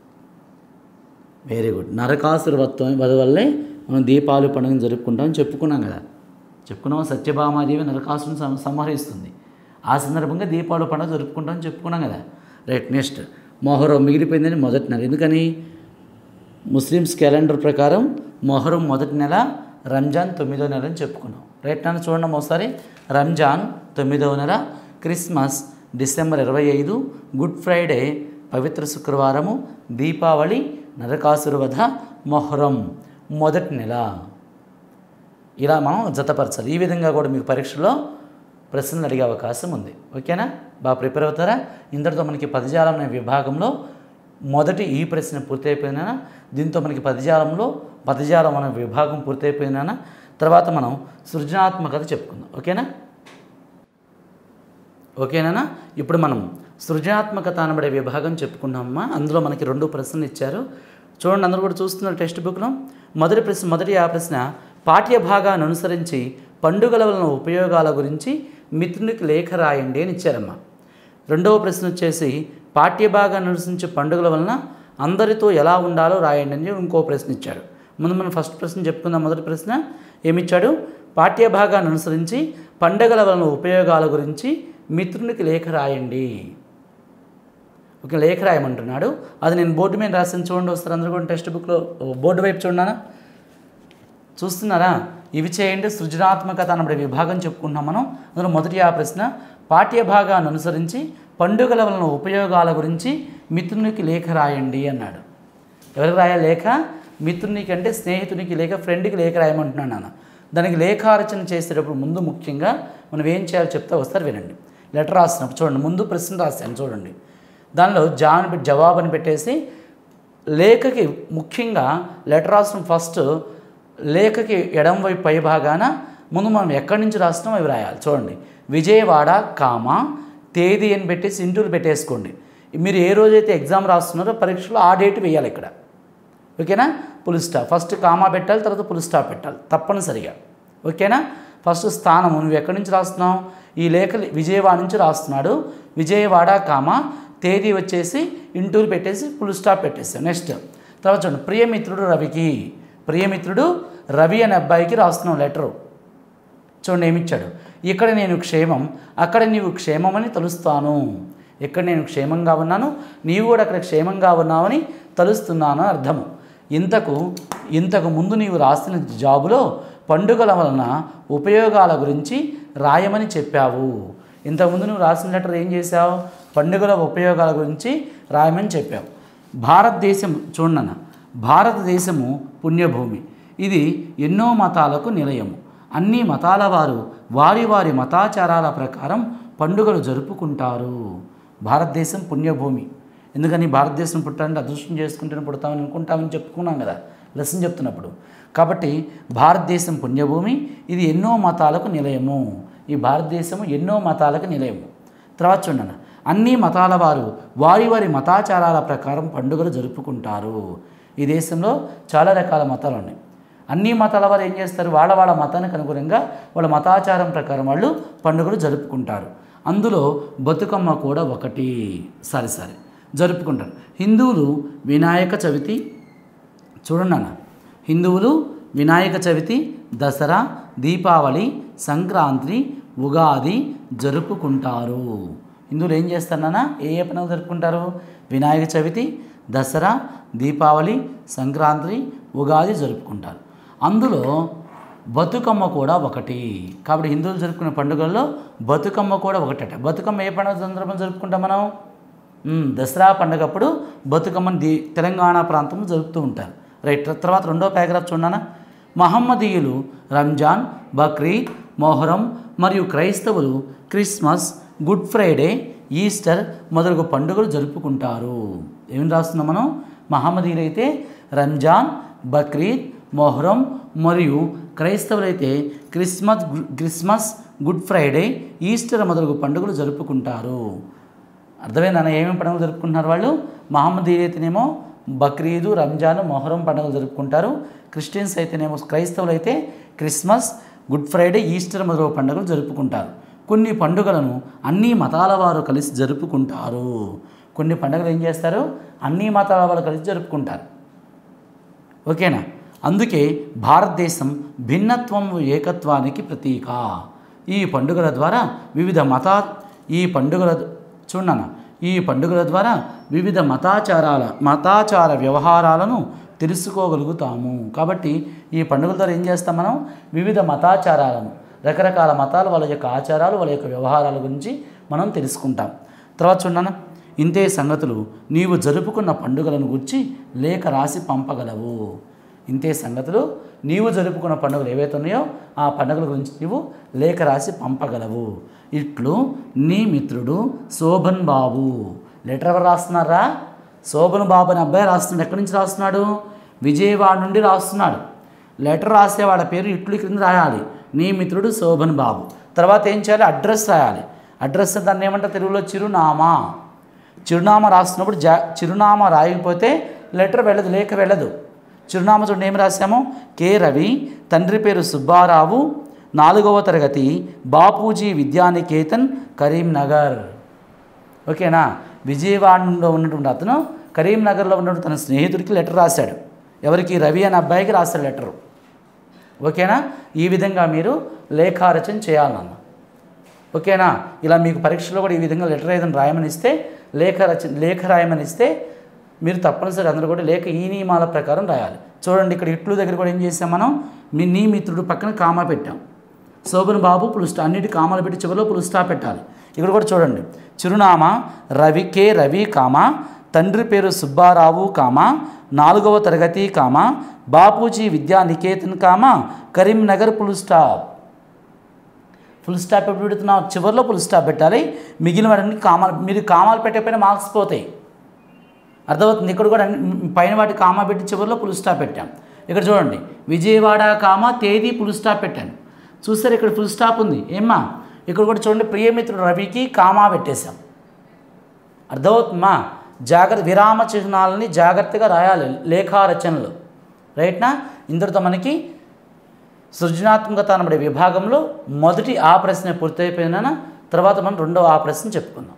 వెరీ గుడ్ నరకాసురవత్వం వద వల్లే మనం దీపావళి పండుగను జరుపుకుంటామని చెప్పుకున్నాం కదా చెప్పుకున్నాం సత్యభామాదేవి నరకాసురుని సం- సంహరిస్తుంది ఆ సందర్భంగా దీపావళి పండుగ జరుపుకుంటామని చెప్పుకున్నాం కదా రైట్ నెక్స్ట్ మొహరం మిగిలిపోయిందని మొదటి నెల ఎందుకని ముస్లిమ్స్ క్యాలెండర్ ప్రకారం మొహరం మొదటి నెల రంజాన్ తొమ్మిదో నెల అని చెప్పుకున్నాం రైట్ నన్ను చూడండి ఒకసారి రంజాన్ తొమ్మిదవ నెల క్రిస్మస్ డిసెంబర్ ఇరవై ఐదు గుడ్ ఫ్రైడే పవిత్ర శుక్రవారము దీపావళి నరకాసురవధ మొహరం మొదటి నెల ఇలా మనం జతపరచాలి ఈ విధంగా కూడా మీకు పరీక్షలో ప్రశ్నలు అడిగే అవకాశం ఉంది ఓకేనా బాగా ప్రిపేర్ అవుతారా ఇంతటితో మనకి పదజాలం అనే విభాగంలో మొదటి ఈ ప్రశ్న పూర్తయిపోయినా దీంతో మనకి పదజాలంలో పదజాలం అనే విభాగం పూర్తయిపోయినా తర్వాత మనం సృజనాత్మకత చెప్పుకుందాం ఓకేనా ఓకేనా ఇప్పుడు మనం సృజనాత్మకత అనబడే విభాగం చెప్పుకున్నామమ్మా అందులో మనకి రెండు ప్రశ్నలు ఇచ్చారు చూడండి అందరూ కూడా చూస్తున్నారు టెక్స్ట్ బుక్లో మొదటి ప్రశ్న మొదటి ఆ ప్రశ్న పాఠ్య భాగాన్ని అనుసరించి పండుగల వలన ఉపయోగాల గురించి మిత్రునికి లేఖ రాయండి అని ఇచ్చారమ్మా రెండవ ప్రశ్న వచ్చేసి పాఠ్య భాగాన్ని అనుసరించి పండుగల వలన అందరితో ఎలా ఉండాలో రాయండి అని ఇంకో ప్రశ్న ఇచ్చాడు ముందు మనం ఫస్ట్ ప్రశ్న చెప్పుకుందాం మొదటి ప్రశ్న ఏమిచ్చాడు పాఠ్య భాగాన్ని అనుసరించి పండుగల వలన ఉపయోగాల గురించి మిత్రునికి లేఖ రాయండి ఒక లేఖ రాయమంటున్నాడు అది నేను బోర్డు మీద రాసిన చూడండి వస్తారు అందరూ కూడా టెక్స్ట్ బుక్లో బోర్డు వైపు చూడనా చూస్తున్నారా ఇవి చేయండి సృజనాత్మకత అనబడే విభాగం చెప్పుకుంటున్నాం మనం అందులో మొదటి ఆ ప్రశ్న పాఠ్య భాగాన్ని అనుసరించి పండుగల వలన ఉపయోగాల గురించి మిత్రునికి లేఖ రాయండి అన్నాడు ఎవరికి రాయాలి లేఖ మిత్రునికి అంటే స్నేహితునికి లేక ఫ్రెండ్కి లేఖ రాయమంటున్నాను నాన్న దానికి లేఖారచన చేసేటప్పుడు ముందు ముఖ్యంగా మనం ఏం చేయాలో చెప్తా వస్తారు వినండి లెటర్ రాసినప్పుడు చూడండి ముందు ప్రశ్న రాశాను చూడండి దానిలో జాన్ పెట్టి జవాబు అని పెట్టేసి లేఖకి ముఖ్యంగా లెటర్ రాసిన ఫస్ట్ లేఖకి ఎడం వైపు పై భాగాన ముందు మనం ఎక్కడి నుంచి రాస్తున్నాం అవి రాయాలి చూడండి విజయవాడ కామ తేదీ అని పెట్టేసి ఇంటూలు పెట్టేసుకోండి మీరు ఏ రోజైతే ఎగ్జామ్ రాస్తున్నారో పరీక్షలో ఆ డేట్ వేయాలి ఇక్కడ ఓకేనా పుల్ స్టాప్ ఫస్ట్ కామా పెట్టాలి తర్వాత పుల్ స్టాప్ పెట్టాలి తప్పనిసరిగా ఓకేనా ఫస్ట్ స్థానం నువ్వు ఎక్కడి నుంచి రాస్తున్నావు ఈ లేఖ విజయవాడ నుంచి రాస్తున్నాడు విజయవాడ కామా తేదీ వచ్చేసి ఇంటూరు పెట్టేసి ఫుల్ స్టాప్ పెట్టేసాం నెక్స్ట్ తర్వాత చూడండి ప్రియమిత్రుడు రవికి ప్రియమిత్రుడు రవి అనే అబ్బాయికి రాస్తున్నాం లెటరు చూడండి ఏమిచ్చాడు ఇక్కడ నేను క్షేమం అక్కడ నీవు క్షేమమని తలుస్తాను ఇక్కడ నేను క్షేమంగా ఉన్నాను నీవు కూడా అక్కడ క్షేమంగా ఉన్నావని తలుస్తున్నాను అని అర్థము ఇంతకు ఇంతకు ముందు నీవు రాసిన జాబులో పండుగల వలన ఉపయోగాల గురించి రాయమని చెప్పావు ఇంతకుముందు నువ్వు రాసిన లెటర్ ఏం చేశావు పండుగల ఉపయోగాల గురించి రాయమని చెప్పావు భారతదేశం చూడన్న భారతదేశము పుణ్యభూమి ఇది ఎన్నో మతాలకు నిలయము అన్ని మతాల వారు వారి వారి మతాచారాల ప్రకారం పండుగలు జరుపుకుంటారు భారతదేశం పుణ్యభూమి ఎందుకని భారతదేశం పుట్టాలంటే అదృష్టం చేసుకుంటేనే పుడతామని అనుకుంటామని చెప్పుకున్నాం కదా లెసన్ చెప్తున్నప్పుడు కాబట్టి భారతదేశం పుణ్యభూమి ఇది ఎన్నో మతాలకు నిలయము ఈ భారతదేశము ఎన్నో మతాలకు నిలయము తర్వాత చూడండి అన్ని మతాల వారు వారి వారి మతాచారాల ప్రకారం పండుగలు జరుపుకుంటారు ఈ దేశంలో చాలా రకాల మతాలు ఉన్నాయి అన్ని మతాల వారు ఏం చేస్తారు వాళ్ళ వాళ్ళ మతానికి అనుగుణంగా వాళ్ళ మతాచారం ప్రకారం వాళ్ళు పండుగలు జరుపుకుంటారు అందులో బతుకమ్మ కూడా ఒకటి సరే సరే జరుపుకుంటారు హిందువులు వినాయక చవితి చూడండి అన్న హిందువులు వినాయక చవితి దసరా దీపావళి సంక్రాంతి ఉగాది జరుపుకుంటారు హిందువులు ఏం చేస్తారన్నా ఏ ఏ పండుగలు జరుపుకుంటారు వినాయక చవితి దసరా దీపావళి సంక్రాంతి ఉగాది జరుపుకుంటారు అందులో బతుకమ్మ కూడా ఒకటి కాబట్టి హిందువులు జరుపుకునే పండుగల్లో బతుకమ్మ కూడా ఒకటట బతుకమ్మ ఏ పండుగ సందర్భం జరుపుకుంటాం మనం మ్, దసరా పండుగప్పుడు బతుకమ్మని ది తెలంగాణ ప్రాంతంలో జరుపుతూ ఉంటారు రైట్ తర్వాత రెండో పారాగ్రాఫ్ చూడనా మహమ్మదీయులు రంజాన్ బక్రీద్ మొహరం మరియు క్రైస్తవులు క్రిస్మస్ గుడ్ ఫ్రైడే ఈస్టర్ మొదలగు పండుగలు జరుపుకుంటారు ఏం రాస్తున్నాం మనం మహమ్మదీయులైతే రంజాన్ బక్రీద్ మొహరం మరియు క్రైస్తవులైతే Christmas Christmas good Friday Easter మొదలగు పండుగలు జరుపుకుంటారు అర్థమైందన్న ఏమేమి పండుగలు జరుపుకుంటున్నారు వాళ్ళు మహమ్మదీయులు అయితేనేమో బక్రీదు రంజాన్ మొహరం పండుగలు జరుపుకుంటారు క్రిస్టియన్స్ అయితేనేమో క్రైస్తవులు అయితే క్రిస్మస్ గుడ్ ఫ్రైడే ఈస్టర్ మొదలగు పండుగలు జరుపుకుంటారు కొన్ని పండుగలను అన్ని మతాల వారు కలిసి జరుపుకుంటారు కొన్ని పండుగలు ఏం చేస్తారు అన్ని మతాల వారు కలిసి జరుపుకుంటారు ఓకేనా అందుకే భారతదేశం భిన్నత్వం ఏకత్వానికి ప్రతీక ఈ పండుగల ద్వారా వివిధ మతా ఈ పండుగల చూడన్న ఈ పండుగల ద్వారా వివిధ మతాచారాల మతాచార వ్యవహారాలను తెలుసుకోగలుగుతాము కాబట్టి ఈ పండుగల ద్వారా ఏం చేస్తాం మనం వివిధ మతాచారాలను రకరకాల మతాలు వాళ్ళ యొక్క ఆచారాలు వాళ్ళ యొక్క వ్యవహారాల గురించి మనం తెలుసుకుంటాం తర్వాత చూడన్న ఇంతే సంగతులు నీవు జరుపుకున్న పండుగలను గురించి లేఖ రాసి పంపగలవు ఇంతే సంగతులు నీవు జరుపుకున్న పండుగలు ఏవైతే ఉన్నాయో ఆ పండుగల గురించి నీవు లేఖ రాసి పంపగలవు ఇట్లు నీ మిత్రుడు శోభన్ బాబు లెటర్ ఎవరు రాస్తున్నారా శోభన్ బాబు అనే అబ్బాయి రాస్తున్నాడు ఎక్కడి నుంచి రాస్తున్నాడు విజయవాడ నుండి రాస్తున్నాడు లెటర్ రాసే వాళ్ళ పేరు ఇట్లు క్రింద రాయాలి నీ మిత్రుడు శోభన్ బాబు తర్వాత ఏం చేయాలి అడ్రస్ రాయాలి అడ్రస్ దాన్ని ఏమంటారు తెలుగులో చిరునామా చిరునామా రాస్తున్నప్పుడు జా చిరునామా రాయకపోతే లెటర్ వెళ్ళదు లేఖ వెళ్ళదు చిరునామా చూడండి ఏం రాశాము కె రవి తండ్రి పేరు సుబ్బారావు నాలుగవ తరగతి బాపూజీ విద్యానికేతన్ కరీంనగర్ ఓకేనా విజయవాడలో ఉన్నటువంటి అతను కరీంనగర్లో ఉన్నటువంటి తన స్నేహితుడికి లెటర్ రాశాడు ఎవరికి రవి అనే అబ్బాయికి రాశాడు లెటరు ఓకేనా ఈ విధంగా మీరు లేఖారచన చేయాలన్న ఓకేనా ఇలా మీకు పరీక్షలో కూడా ఈ విధంగా లెటర్ ఏదైనా రాయమని ఇస్తే లేఖ రచ లేఖ రాయమని ఇస్తే మీరు తప్పనిసరి అందరూ కూడా లేఖ ఈ నియమాల ప్రకారం రాయాలి చూడండి ఇక్కడ ఇట్లు దగ్గర కూడా ఏం చేసాం మనం మీ నీ మిత్రుడు పక్కన కామా పెట్టాం శోభన్ బాబు పులు స్టా అన్నిటి కామాలు పెట్టి చివరిలో పులు స్టాప్ పెట్టాలి ఇక్కడ కూడా చూడండి చిరునామా రవి కే రవి కామా తండ్రి పేరు సుబ్బారావు కామా నాలుగవ తరగతి కామా బాపూజీ విద్యా నికేతన్ కామా కరీంనగర్ పులు స్టాప్ ఫుల్ స్టాప్ ఎప్పుడు పెడుతున్నావు చివరిలో ఫుల్ స్టాప్ పెట్టాలి మిగిలిన వాటిని కామాలు మీరు కామాలు పెట్టకపోయినా మార్క్స్ పోతాయి అర్థమవుతుంది ఇక్కడ కూడా అన్ని- పైన వాటి కామా పెట్టి చివరిలో ఫుల్ స్టాప్ పెట్టాం ఇక్కడ చూడండి విజయవాడ కామా తేదీ ఫుల్ స్టాప్ పెట్టాను చూస్తారు ఇక్కడ ఫుల్ స్టాప్ ఉంది ఏమ్మా ఇక్కడ కూడా చూడండి ప్రియమిత్రుడు రవికి కామా పెట్టేశాం అర్థమవుతుందమ్మా జాగ్రత్త విరామ చిహ్నాలని జాగ్రత్తగా రాయాలి లేఖా రచనలు రైట్నా ఇందులో మనకి సృజనాత్మకత అనబడే విభాగంలో మొదటి ఆ ప్రశ్న పూర్తయిపోయిన తర్వాత మనం రెండవ ఆ ప్రశ్న చెప్పుకుందాం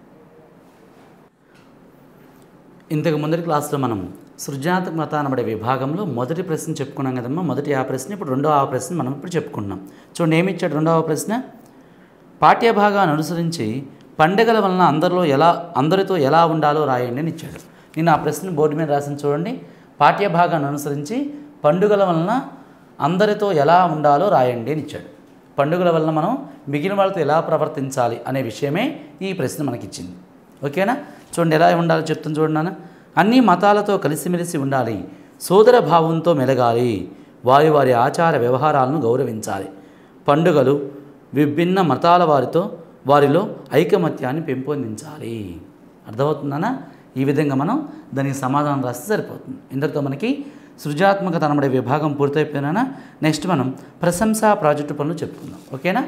ఇంతకు ముందరి క్లాస్లో మనం సృజనాత్మకత అనబడే విభాగంలో మొదటి ప్రశ్న చెప్పుకున్నాం కదమ్మా మొదటి ఆ ప్రశ్న ఇప్పుడు రెండవ ఆ ప్రశ్న మనం ఇప్పుడు చెప్పుకున్నాం చూడండి ఏమి ఇచ్చాడు రెండవ ప్రశ్న పాఠ్యభాగాన్ని అనుసరించి పండుగల వలన అందరిలో ఎలా అందరితో ఎలా ఉండాలో రాయండి అని ఇచ్చాడు నేను ఆ ప్రశ్న బోర్డు మీద రాసిన చూడండి పాఠ్యభాగాన్ని అనుసరించి పండుగల వలన అందరితో ఎలా ఉండాలో రాయండి అని ఇచ్చాడు పండుగల వలన మనం మిగిలిన వాళ్ళతో ఎలా ప్రవర్తించాలి అనే విషయమే ఈ ప్రశ్న మనకిచ్చింది ఓకేనా చూడండి ఎలా ఉండాలో చెప్తాను చూడండి నాన్న అన్ని మతాలతో కలిసిమెలిసి ఉండాలి సోదర భావంతో మెలగాలి వారి వారి ఆచార వ్యవహారాలను గౌరవించాలి పండుగలు విభిన్న మతాల వారితో వారిలో ఐకమత్యాన్ని పెంపొందించాలి అర్థమవుతుందనా ఈ విధంగా మనం దానికి సమాధానం రాస్తే సరిపోతుంది ఇంతటితో మనకి సృజనాత్మకత అనబడే విభాగం పూర్తయిపోయినా నెక్స్ట్ మనం ప్రశంసా ప్రాజెక్టు పనులు చెప్పుకుందాం ఓకేనా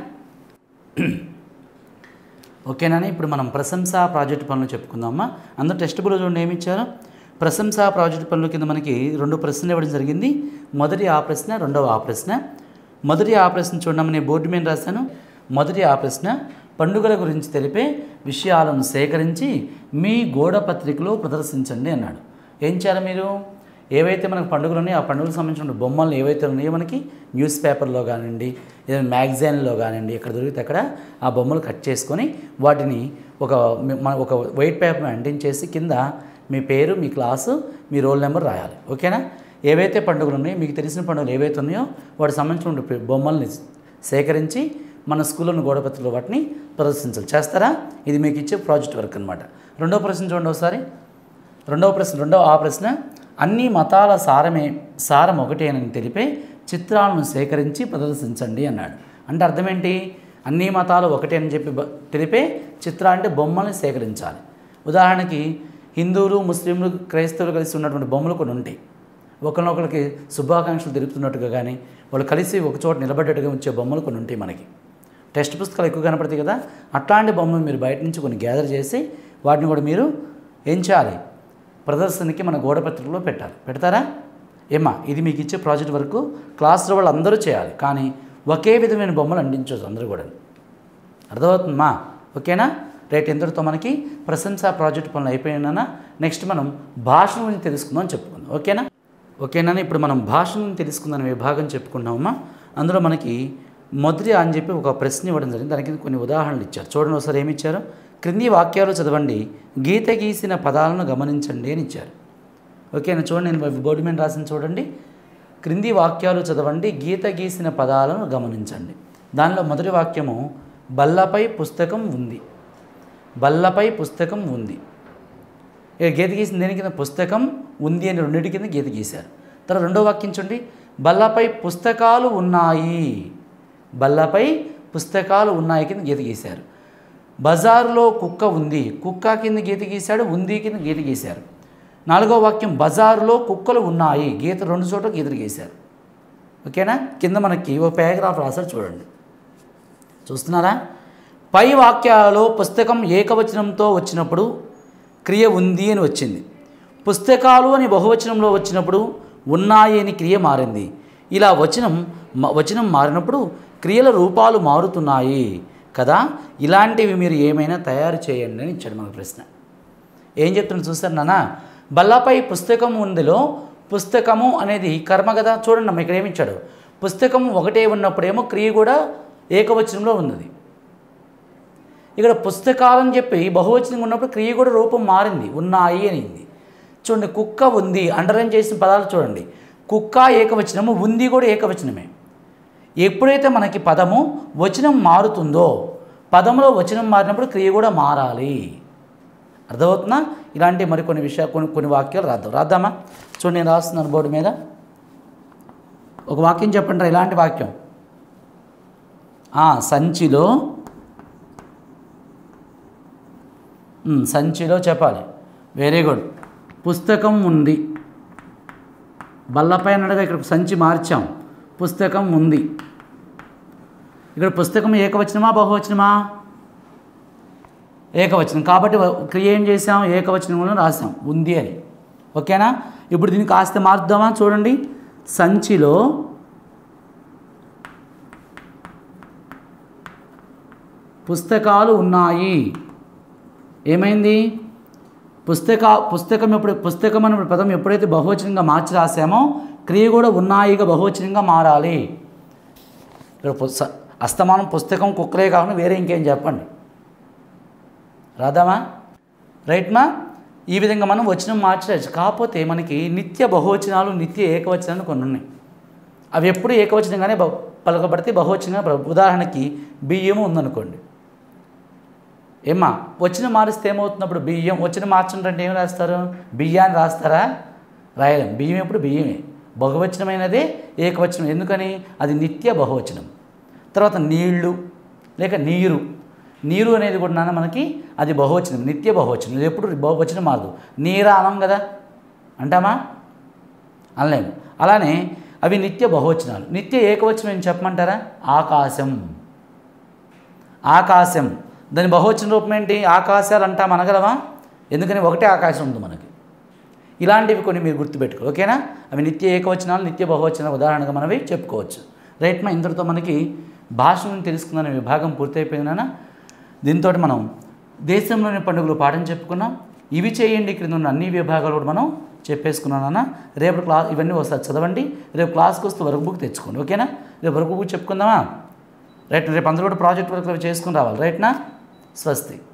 ఓకేనా ఇప్పుడు మనం ప్రశంసా ప్రాజెక్టు పనులు చెప్పుకుందామా అందరూ టెక్స్ట్ బుక్లో చూడండి ఏమి ఇచ్చారు ప్రశంసా ప్రాజెక్టు పనుల కింద మనకి రెండు ప్రశ్నలు ఇవ్వడం జరిగింది మొదటి ఆ ప్రశ్న రెండవ ఆ ప్రశ్న మొదటి ఆ ప్రశ్న చూడమని నేను బోర్డు మీద రాశాను మొదటి ఆ ప్రశ్న పండుగల గురించి తెలిపే విషయాలను సేకరించి మీ గోడ పత్రికలో ప్రదర్శించండి అన్నాడు ఏం చేయాలి మీరు ఏవైతే మనకు పండుగలు ఉన్నాయో ఆ పండుగలకు సంబంధించిన బొమ్మలు ఏవైతే ఉన్నాయో మనకి న్యూస్ పేపర్లో కానివ్వండి ఏదైనా మ్యాగజైన్లో కానివ్వండి ఎక్కడ దొరికితే అక్కడ ఆ బొమ్మలు కట్ చేసుకొని వాటిని ఒక మన ఒక వైట్ పేపర్ అంటించేసి కింద మీ పేరు మీ క్లాసు మీ రోల్ నెంబర్ రాయాలి ఓకేనా ఏవైతే పండుగలు ఉన్నాయో మీకు తెలిసిన పండుగలు ఏవైతే ఉన్నాయో వాటికి సంబంధించిన పి- బొమ్మల్ని సేకరించి మన స్కూల్లోని గోడపత్రికలో వాటిని ప్రదర్శించాలి చేస్తారా ఇది మీకు ఇచ్చే ప్రాజెక్ట్ వర్క్ అనమాట రెండో ప్రశ్న చూడండి ఒకసారి రెండవ ప్రశ్న రెండవ ఆ ప్రశ్న అన్ని మతాల సారమే సారం ఒకటేనని తెలిపే చిత్రాలను సేకరించి ప్రదర్శించండి అన్నాడు అంటే అర్థం ఏంటి అన్ని మతాలు ఒకటే అని చెప్పి బ- తెలిపే చిత్ర అంటే బొమ్మల్ని సేకరించాలి ఉదాహరణకి హిందువులు ముస్లింలు క్రైస్తవులు కలిసి ఉన్నటువంటి బొమ్మలు కొన్ని ఉంటాయి ఒకరినొకరికి శుభాకాంక్షలు తెలుపుతున్నట్టుగా కానీ వాళ్ళు కలిసి ఒక చోట నిలబడ్డట్టుగా ఉంచే బొమ్మలు కొన్ని ఉంటాయి మనకి టెక్స్ట్ పుస్తకాలు ఎక్కువ కనపడతాయి కదా అట్లాంటి బొమ్మలు మీరు బయట నుంచి కొన్ని గ్యాదర్ చేసి వాటిని కూడా మీరు ఏం చేయాలి ప్రదర్శనకి మన గోడపత్రికలో పెట్టాలి పెడతారా ఏమ్మా ఇది మీకు ఇచ్చే ప్రాజెక్ట్ వరకు క్లాస్లో వాళ్ళు అందరూ చేయాలి కానీ ఒకే విధమైన బొమ్మలు అందించవచ్చు అందరూ కూడా అర్థమవుతుందమ్మా ఓకేనా రేట్ ఎంతటితో మనకి ప్రశంసా ప్రాజెక్ట్ పనులు అయిపోయినా నెక్స్ట్ మనం భాష గురించి తెలుసుకుందాం అని చెప్పుకుందాం ఓకేనా ఓకేనా ఇప్పుడు మనం భాష గురించి తెలుసుకుందాం విభాగం చెప్పుకున్నామమ్మా అందులో మనకి మొదటి అని చెప్పి ఒక ప్రశ్న ఇవ్వడం జరిగింది దానికి కొన్ని ఉదాహరణలు ఇచ్చారు చూడండి ఒకసారి ఏమి ఇచ్చారు క్రింది వాక్యాలు చదవండి గీత గీసిన పదాలను గమనించండి అని ఇచ్చారు ఓకేనా చూడండి నేను బోర్డు మీద రాసిన చూడండి క్రింది వాక్యాలు చదవండి గీత గీసిన పదాలను గమనించండి దానిలో మొదటి వాక్యము బల్లపై పుస్తకం ఉంది బల్లపై పుస్తకం ఉంది ఇక గీత గీసిన దేని కింద పుస్తకం ఉంది అని రెండింటి కింద గీత గీశారు తర్వాత రెండో వాక్యం చూడండి బల్లపై పుస్తకాలు ఉన్నాయి బల్లపై పుస్తకాలు ఉన్నాయి కింద గీత గీశారు బజారులో కుక్క ఉంది కుక్క కింద గీత గీశాడు ఉంది కింద గీత గీశారు నాలుగో వాక్యం బజారులో కుక్కలు ఉన్నాయి గీత రెండు చోట్ల గీతలు గీశారు ఓకేనా కింద మనకి ఓ పారాగ్రాఫ్ రాశారు చూడండి చూస్తున్నారా పై వాక్యాలలో పుస్తకం ఏకవచనంతో వచ్చినప్పుడు క్రియ ఉంది అని వచ్చింది పుస్తకాలు అని బహువచనంలో వచ్చినప్పుడు ఉన్నాయి అని క్రియ మారింది ఇలా వచనం మ- వచనం మారినప్పుడు క్రియల రూపాలు మారుతున్నాయి కదా ఇలాంటివి మీరు ఏమైనా తయారు చేయండి అని ఇచ్చాడు మన ప్రశ్న ఏం చెప్తున్నా చూస్తారు నాన్న బల్లపై పుస్తకం ఉందిలో పుస్తకము అనేది కర్మ కదా చూడండి అమ్మ ఇక్కడ ఏమి ఇచ్చాడు పుస్తకం ఒకటే ఉన్నప్పుడేమో క్రియ కూడా ఏకవచనంలో ఉన్నది ఇక్కడ పుస్తకాలని చెప్పి బహువచనం ఉన్నప్పుడు క్రియ కూడా రూపం మారింది ఉన్నాయి అనింది చూడండి కుక్క ఉంది అండర్లైన్ చేసిన పదాలు చూడండి కుక్క ఏకవచనము ఉంది కూడా ఏకవచనమే ఎప్పుడైతే మనకి పదము వచనం మారుతుందో పదంలో వచనం మారినప్పుడు క్రియ కూడా మారాలి అర్థమవుతుందా ఇలాంటి మరికొన్ని విషయాలు కొన్ని కొన్ని వాక్యాలు రాద్దాం రాద్దామా చూడండి నేను రాస్తున్నాను బోర్డు మీద ఒక వాక్యం చెప్పండి రా, ఇలాంటి వాక్యం ఆ, సంచిలో ఉమ్, సంచిలో చెప్పాలి వెరీ గుడ్ పుస్తకం ఉంది బల్లపైన అనగా ఇక్కడ సంచి మార్చాం పుస్తకం ఉంది ఇక్కడ పుస్తకం ఏకవచనమా బహువచనమా ఏకవచనం కాబట్టి వ- క్రియ ఏం చేసాం ఏకవచనంలో రాసాం ఉంది అని ఓకేనా ఇప్పుడు దీన్ని కాస్త మార్చుదామా చూడండి సంచిలో పుస్తకాలు ఉన్నాయి ఏమైంది పుస్తక పుస్తకం ఎప్పుడు పుస్తకం అనే పదం ఎప్పుడైతే బహువచనంగా మార్చి రాసామో క్రియ కూడా ఉన్నాయిగా బహువచనంగా మారాలి ఇక్కడ పుస్త అస్తమానం పుస్తకం కుక్కలే కాకుండా వేరే ఇంకేం చెప్పండి రాదామా రైట్ మా ఈ విధంగా మనం వచనం మార్చవచ్చు కాకపోతే మనకి నిత్య బహువచనాలు నిత్య ఏకవచనాలు కొన్ని ఉన్నాయి అవి ఎప్పుడు ఏకవచనంగానే బహు పలకబడితే బహువచనంగా పల- ఉదాహరణకి బియ్యము ఉందనుకోండి ఏమ్మా వచ్చిన మారిస్తే ఏమవుతున్నప్పుడు బియ్యం వచ్చిన మార్చంటే ఏం రాస్తారు బియ్యాన్ని రాస్తారా రాయలేం బియ్యం ఎప్పుడు బియ్యమే బహువచనమైనదే ఏకవచనం ఎందుకని అది నిత్య బహువచనం తర్వాత నీళ్లు లేక నీరు నీరు అనేది కూడా నాన్న మనకి అది బహువచనం నిత్య బహువచనం ఇది ఎప్పుడు బహువచనం మారదు నీరా అనం కదా అంటామా అనలేము అలానే అవి నిత్య బహువచనాలు నిత్య ఏకవచనం ఏం చెప్పమంటారా ఆకాశం ఆకాశం దాని బహువచన రూపం ఏంటి ఆకాశాలు అంటాం అనగలమా ఎందుకని ఒకటే ఆకాశం ఉంది మనకి ఇలాంటివి కొన్ని మీరు గుర్తుపెట్టుకో ఓకేనా అవి నిత్య ఏకవచనాలు నిత్య బహువచన ఉదాహరణగా మనవి చెప్పుకోవచ్చు రైట్ మా ఇంతటితో మనకి భాషను తెలుసుకుందనే విభాగం పూర్తయిపోయిందనా దీంతో మనం దేశంలోని పండుగలు పాఠం చెప్పుకున్నాం ఇవి చేయండి క్రింద ఉన్న అన్ని విభాగాలు కూడా మనం చెప్పేసుకున్నానన్నా రేపు క్లాస్ ఇవన్నీ ఒకసారి చదవండి రేపు క్లాస్కి వస్తే వర్క్ బుక్ తెచ్చుకోండి ఓకేనా రేపు వర్క్ బుక్ చెప్పుకుందామా రైట్ రేపు అందరూ కూడా ప్రాజెక్ట్ వర్క్ అవి చేసుకుని రావాలి రైట్నా స్వస్తి